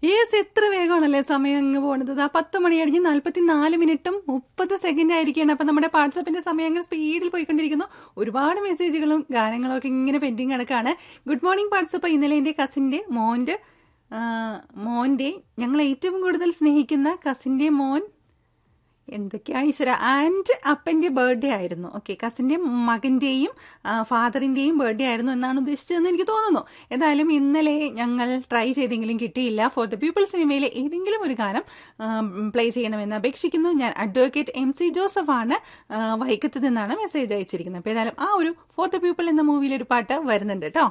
yes എത്ര വേഗമാണല്ലേ സമയം അങ്ങ് പോണത് ആ പത്ത് മണി കഴിഞ്ഞ് നാല്പത്തി നാല് മിനിറ്റും മുപ്പത് സെക്കൻഡ് ആയിരിക്കുകയാണ് അപ്പൊ നമ്മുടെ വാട്സപ്പിന്റെ സമയം അങ്ങ് സ്പീഡിൽ പോയിക്കൊണ്ടിരിക്കുന്നു ഒരുപാട് മെസ്സേജുകളും ഗാനങ്ങളും ഒക്കെ ഇങ്ങനെ പെൻഡിങ് കിടക്കാണ് ഗുഡ് മോർണിംഗ് വാട്സപ്പ് ഇന്നലെ എൻ്റെ കസിൻ്റെ മോൻ്റെ ആ, മോൻ്റെ ഞങ്ങൾ ഏറ്റവും കൂടുതൽ സ്നേഹിക്കുന്ന കസിൻ്റെ മോൻ എന്തൊക്കെയാ ഈശ്വര ആൻഡ് അപ്പൻ്റെ ബർത്ത്ഡേ ആയിരുന്നു ഓക്കെ കസിൻ്റെ മകൻ്റെയും ഫാദറിൻ്റെയും ബർത്ത്ഡേ ആയിരുന്നു എന്നാണ് ഉദ്ദേശിച്ചതെന്ന് എനിക്ക് തോന്നുന്നു എന്തായാലും ഇന്നലെ ഞങ്ങൾ ട്രൈ ചെയ്തെങ്കിലും കിട്ടിയില്ല ഫോർ ദ പീപ്പിൾ സിനിമയിലെ ഏതെങ്കിലും ഒരു ഗാനം പ്ലേ ചെയ്യണമെന്ന് അപേക്ഷിക്കുന്നു ഞാൻ അഡ്വക്കേറ്റ് എം സി ജോസഫാണ് ആ, വൈക്കത്ത് നിന്നാണ് മെസ്സേജ് അയച്ചിരിക്കുന്നത് അപ്പോൾ ഏതായാലും ആ ഒരു ഫോർ ദ പീപ്പിൾ എന്ന മൂവിയിലെ ഒരു പാട്ട് വരുന്നുണ്ട് കേട്ടോ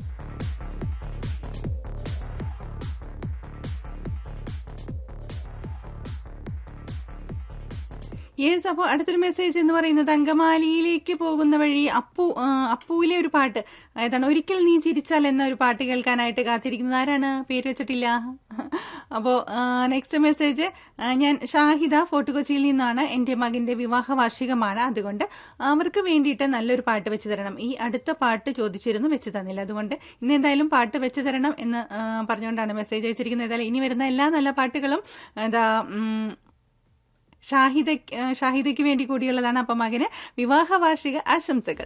യെസ് അപ്പോൾ അടുത്തൊരു മെസ്സേജ് എന്ന് പറയുന്നത് അങ്കമാലിയിലേക്ക് പോകുന്ന വഴി അപ്പു ആ, അപ്പുവിലെ ഒരു പാട്ട് ഏതാണ് ഒരിക്കൽ നീ ചിരിച്ചാൽ എന്ന ഒരു പാട്ട് കേൾക്കാനായിട്ട് കാത്തിരിക്കുന്നത് ആരാണ് പേര് വെച്ചിട്ടില്ല അപ്പോൾ നെക്സ്റ്റ് മെസ്സേജ് ഞാൻ ഷാഹിദ ഫോർട്ട് കൊച്ചിയിൽ നിന്നാണ് എൻ്റെ മകൻ്റെ വിവാഹ വാർഷികമാണ് അതുകൊണ്ട് അവർക്ക് വേണ്ടിയിട്ട് നല്ലൊരു പാട്ട് വെച്ച് തരണം ഈ അടുത്ത പാട്ട് ചോദിച്ചിരുന്നു വെച്ച് തന്നില്ല അതുകൊണ്ട് ഇന്ന് എന്തായാലും പാട്ട് വെച്ച് തരണം എന്ന് ആ, പറഞ്ഞുകൊണ്ടാണ് മെസ്സേജ് അയച്ചിരിക്കുന്നത് ഏതായാലും ഇനി വരുന്ന എല്ലാ നല്ല പാട്ടുകളും എന്താ ഉം, ഷാഹിദ ഷാഹിദയ്ക്ക് വേണ്ടി കൂടിയുള്ളതാണ് അപ്പം മകന് വിവാഹ വാർഷിക ആശംസകൾ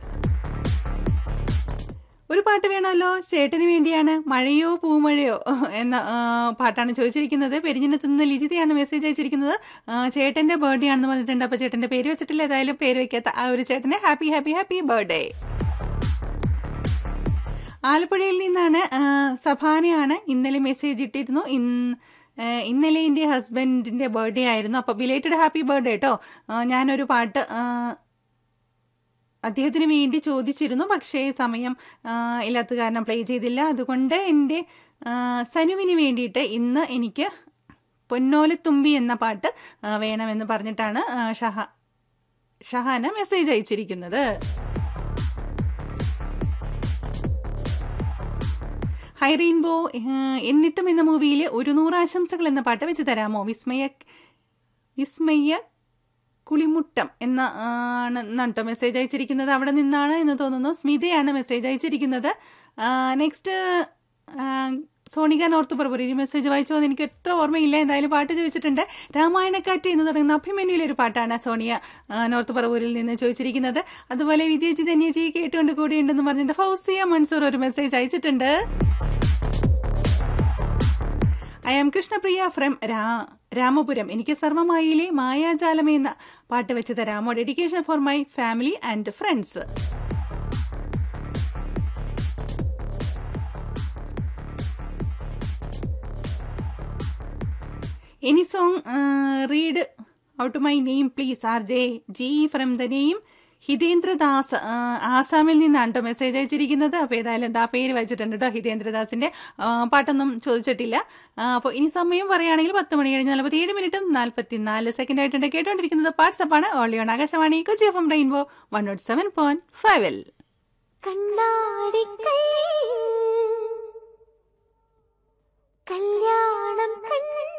ഒരു പാട്ട് വേണമല്ലോ ചേട്ടന് വേണ്ടിയാണ് മഴയോ പൂമഴയോ എന്ന ആ, പാട്ടാണ് ചോദിച്ചിരിക്കുന്നത് പെരിഞ്ഞിനത്ത് നിന്ന് ലിജിതയാണ് മെസ്സേജ് അയച്ചിരിക്കുന്നത് ആ, ചേട്ടന്റെ ബർത്ത്ഡേ ആണെന്ന് പറഞ്ഞിട്ടുണ്ട് അപ്പൊ ചേട്ടന്റെ പേര് വെച്ചിട്ടില്ല ഏതായാലും പേര് വെക്കാത്ത ആ ഒരു ചേട്ടന് ഹാപ്പി ഹാപ്പി ഹാപ്പി ബർത്ത്ഡേ ആലപ്പുഴയിൽ നിന്നാണ് ആ, സഭാനയാണ് ഇന്നലെ മെസ്സേജ് ഇട്ടിരുന്നു ഇന്ന് ആ, ഇന്നലെ എൻ്റെ ഹസ്ബൻഡിൻ്റെ ബർത്ത്ഡേ ആയിരുന്നു അപ്പോൾ ബിലേറ്റഡ് ഹാപ്പി ബർത്ത്ഡേ കേട്ടോ ആ, ഞാനൊരു പാട്ട് ആ, അദ്ദേഹത്തിന് വേണ്ടി ചോദിച്ചിരുന്നു പക്ഷേ സമയം ആ, ഇല്ലാത്ത കാരണം പ്ലേ ചെയ്തില്ല അതുകൊണ്ട് എൻ്റെ ആ, സനുവിന് വേണ്ടിയിട്ട് ഇന്ന് എനിക്ക് പൊന്നോലത്തുമ്പി എന്ന പാട്ട് ആ, വേണമെന്ന് പറഞ്ഞിട്ടാണ് ആ, ഷഹ ഷഹാന മെസ്സേജ് അയച്ചിരിക്കുന്നത് ഹൈ റെയിൻബോ ഏഹ്, എന്നിട്ടും എന്ന മൂവിയിലെ ഒരു നൂറ് ആശംസകൾ എന്ന പാട്ട് വെച്ച് തരാമോ വിസ്മയ വിസ്മയ കുളിമുട്ടം എന്ന ആണ് എന്നാണ് കേട്ടോ മെസ്സേജ് അയച്ചിരിക്കുന്നത് അവിടെ നിന്നാണ് എന്ന് തോന്നുന്നു സ്മിതയാണ് മെസ്സേജ് അയച്ചിരിക്കുന്നത് നെക്സ്റ്റ് സോണിക നോർത്ത് പറപ്പൂർ ഈ മെസ്സേജ് വായിച്ചോ എന്ന് എനിക്ക് എത്ര ഓർമ്മയില്ല എന്തായാലും പാട്ട് ചോദിച്ചിട്ടുണ്ട് രാമായണക്കാറ്റ് എന്ന് തുടങ്ങുന്ന അഭിമന്യുവിലെ ഒരു പാട്ടാണ് സോണിയ ആ, നോർത്ത് പറവൂരിൽ നിന്ന് ചോദിച്ചിരിക്കുന്നത് അതുപോലെ വിദ്യജി ധന്യജി കേട്ടുകൊണ്ട് കൂടിയുണ്ടെന്ന് പറഞ്ഞിട്ട് ഫൗസിയ മൻസൂർ ഒരു മെസ്സേജ് അയച്ചിട്ടുണ്ട് ഐ ആം കൃഷ്ണപ്രിയ ഫ്രം രാ രാമപുരം എനിക്ക് സർവമായിലെ മായാജാലം എന്ന പാട്ട് വെച്ച് തരാമോ dedication for my family and friends any song read out my name please R J G from the name Hitendradas ആ, ആസാമിൽ നിന്നാണ് കേട്ടോ മെസ്സേജ് അയച്ചിരിക്കുന്നത് അപ്പോൾ ഏതായാലും എന്താ പേര് വായിച്ചിട്ടുണ്ട് കേട്ടോ ഹിതേന്ദ്രദാസിന്റെ ആ, പാട്ടൊന്നും ചോദിച്ചിട്ടില്ല അപ്പോൾ ഇനി സമയം പറയുകയാണെങ്കിൽ പത്ത് മണി കഴിഞ്ഞ് നാൽപ്പത്തി ഏഴ് മിനിറ്റും നാൽപ്പത്തി നാല് സെക്കൻഡ് ആയിട്ടുണ്ട് കേട്ടോണ്ടിരിക്കുന്നത് വാട്സപ്പാണ് only on Akashvani Kochi F M rainbow one naught seven point ഫൈവിൽ കണ്ണാടിക്കൈ കല്യാണം കണ്ണ